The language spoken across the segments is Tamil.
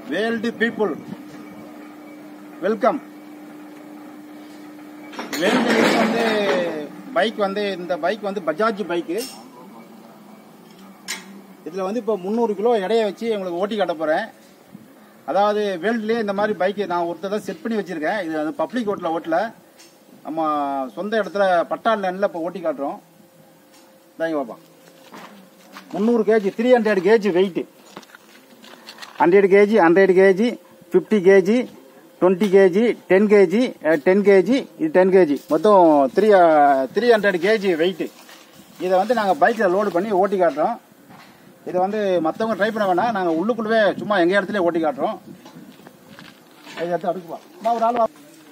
வேர்ல்டு பீப்புள் வெல்கம் வேர்ல்டு வந்து பைக் வந்து இந்த பைக் வந்து பஜாஜ் பைக்கு இதில் வந்து இப்போ முந்நூறு கிலோ எடையை வச்சு உங்களுக்கு ஓட்டி காட்ட போகிறேன் அதாவது வேர்ல்டுலேயே இந்த மாதிரி பைக்கு நான் ஒருத்தர் தான் செட் பண்ணி வச்சுருக்கேன் இது வந்து பப்ளிக் ரோட்டில் ஓட்டல நம்ம சொந்த இடத்துல பட்டா லேண்டில் இப்போ ஓட்டி காட்டுறோம் தாங்க பாப்பா முந்நூறு கேஜி three hundred KG weight hundred KG hundred KG fifty KG twenty KG ten KG ten KG இது டென் கேஜி மொத்தம் three three hundred KG weight இதை வந்து நாங்கள் பைக்கில் லோடு பண்ணி ஓட்டி காட்டுறோம் இதை வந்து மற்றவங்க ட்ரை பண்ண வேணாம் நாங்கள் உள்ளுக்குள்ளவே சும்மா எங்கள் இடத்துல ஓட்டி காட்டுறோம் இதை எடுத்து அடுக்குப்பா அம்மா, ஒரு ஆள் வா.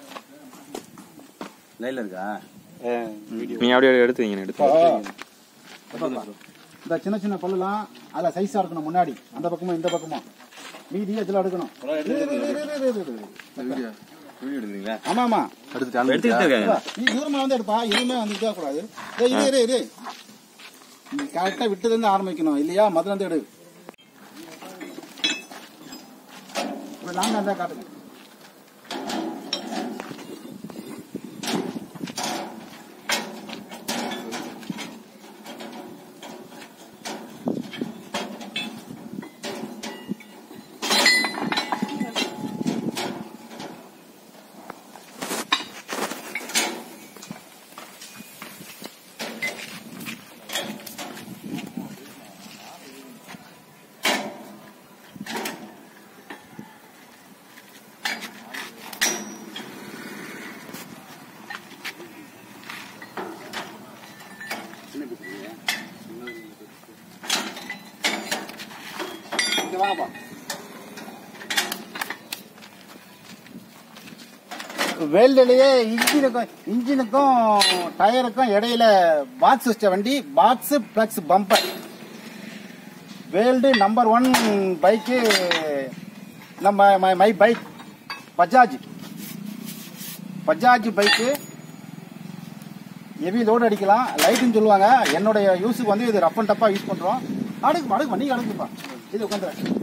லைன்ல இருக்கா நீங்க அப்படியே எடுத்து வைங்க எடுத்து இப்போ இந்த சின்ன சின்ன பல்லுலாம் அதில் சைஸாக இருக்கணும் முன்னாடி அந்த பக்கமும் இந்த பக்கமும் மீதி இதில் எடுக்கணும் இரு, இரு, இரு, இரு, இரு, இரு, இரு. வீடியோ எடுக்கிறீங்களா ஆமா ஆமா எடுத்துக்கிட்டு இருக்காங்க நீ தூரமா வந்து எடுப்பா எதுவுமே வந்து இதா கூடாது டேய், இரு இரு இரு நீ கரெக்டா விட்டதுல இருந்து ஆரம்பிக்கணும் இல்லையா முதல்ல இருந்து எடு இப்ப லாங்கா இருந்தா காட்டுங்க இங்க வாங்கப்பா வேல்டுலயே இன்ஜினுக்கும் இன்ஜினுக்கும் டயருக்கும் இடையில பாக்ஸ் வச்ச வண்டி box plus bumper world number one bike நம்ம my my bike Bajaj Bajaj bike heavy load அடிக்கலாம் லைட்டுன்னு சொல்லுவாங்க என்னுடைய யூஸுக்கு வந்து இது ரஃப் அண்ட் டப்பாக யூஸ் பண்ணுறோம் அடுக்கு அடுக்கு நீ அடுக்குப்பா இது உட்காந்துறேன்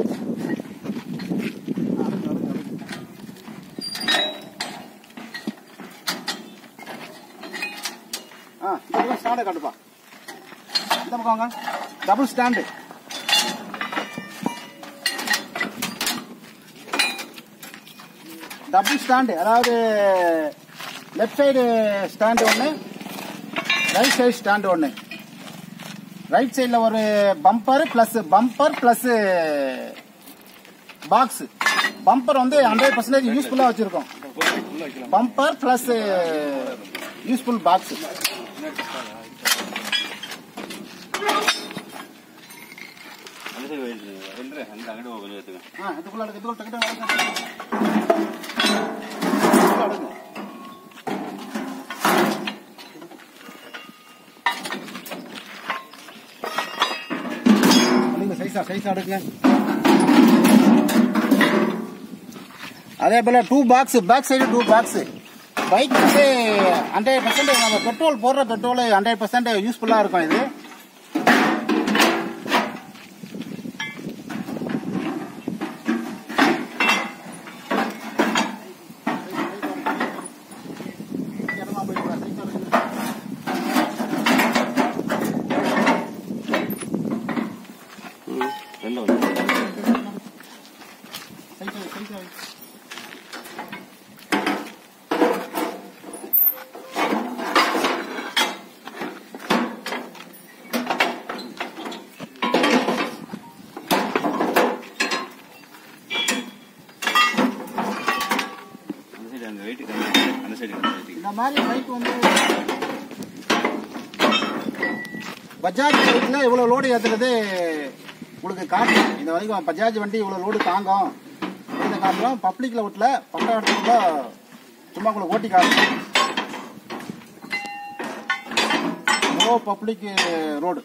ஆ இந்த பக்கம் ஸ்டாண்டை காட்டுப்பா இந்த பக்கம் வாங்க டபுள் ஸ்டாண்டு டபுள் ஸ்டாண்டு அதாவது லெஃப்ட் சைடு ஸ்டாண்டு ஒன்று ரைட் சைடு ஸ்டாண்டு ஒன்று ரைட் சைடில் ஒரு bumper plus bumper plus box bumper வந்து ஹண்ட்ரட் பர்சன்டேஜ் யூஸ்ஃபுல்லாக வச்சுருக்கோம் பம்பர் ப்ளஸ் யூஸ்ஃபுல் பாக்ஸ் அந்த சைடு வெயிட் அந்த அங்கிட்டு கொஞ்சம் எடுத்துங்க ஆ இதுக்குள்ள அடுக்கு இதுக்குள்ள டக்கு டக்கு அடுக்கு. இதுக்குள்ள அடுக்கு. அடுங்க, சைஸா சைஸா அடுக்குங்க அதே போல two box back side two box bike வந்து ஹண்ட்ரட் பர்சன்ட் நம்ம பெட்ரோல் போடுற பெட்ரோல் ஹண்ட்ரட் பர்சன்ட் யூஸ்ஃபுல்லாக இருக்கும் இது இடமா போய் பாரு, சைஸா அடுக்குங்க. ரெண்டு வந்து சைஸா சைஸா அந்த சைடு அந்த வெயிட் அந்த சைடு அந்த சைடு இந்த மாதிரி பைக் வந்து பஜாஜ் பைக்ல இவ்வளவு லோடு ஏத்துறது உங்களுக்கு காட்டும் இந்த வரைக்கும் பஜாஜ் வண்டி இவ்வளவு லோடு தாங்கும் இதை காட்டுறோம் பப்ளிக்ல விட்டல பக்க இடத்துல சும்மா உங்களுக்கு ஓட்டி காட்டும் நோ பப்ளிக் ரோடு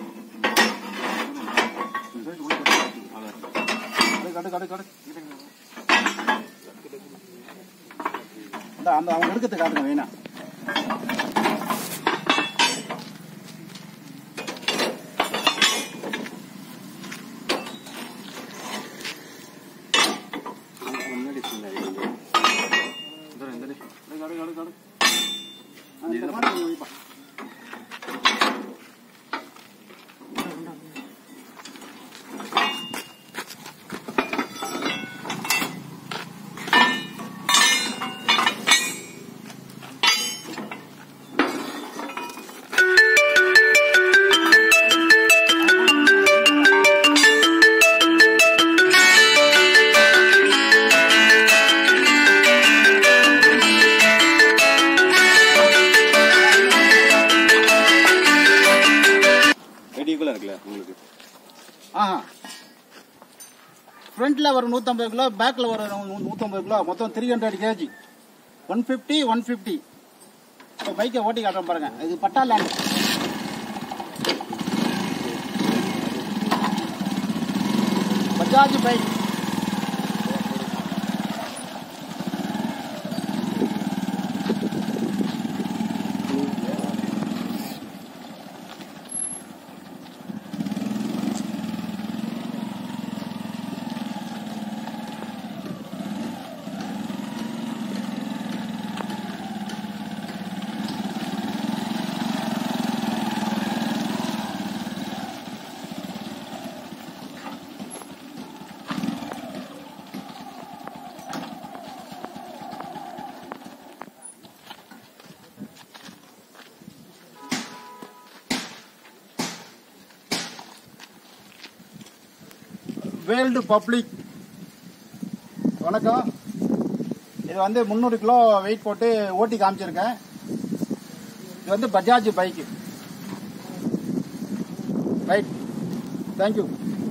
கடு கடு கடு இந்த அந்த அவங்க எடுக்கிறது காட்டுங்க வேணா முன்னாடி சொன்னாரு இந்த இந்த கடு கடு கடு இந்த மாதிரி நீங்க வைப்பா. வெடிக்குள்ள இருக்குல்ல உங்களுக்கு ஆஹா ஃப்ரண்ட்ல ஒரு நூற்றம்பது கிலோ பேக்கில் ஒரு நூ- நூற்றம்பது கிலோ மொத்தம் three hundred KG one fifty one fifty இப்போ பைக்கை ஓட்டி காட்டுறேன் பாருங்க இது patta land Bajaj bike world public வணக்கம் இது வந்து முந்நூறு கிலோ வெயிட் போட்டு ஓட்டி காமிச்சிருக்கேன் இது வந்து பஜாஜ் பைக்கு ரைட் தேங்க்யூ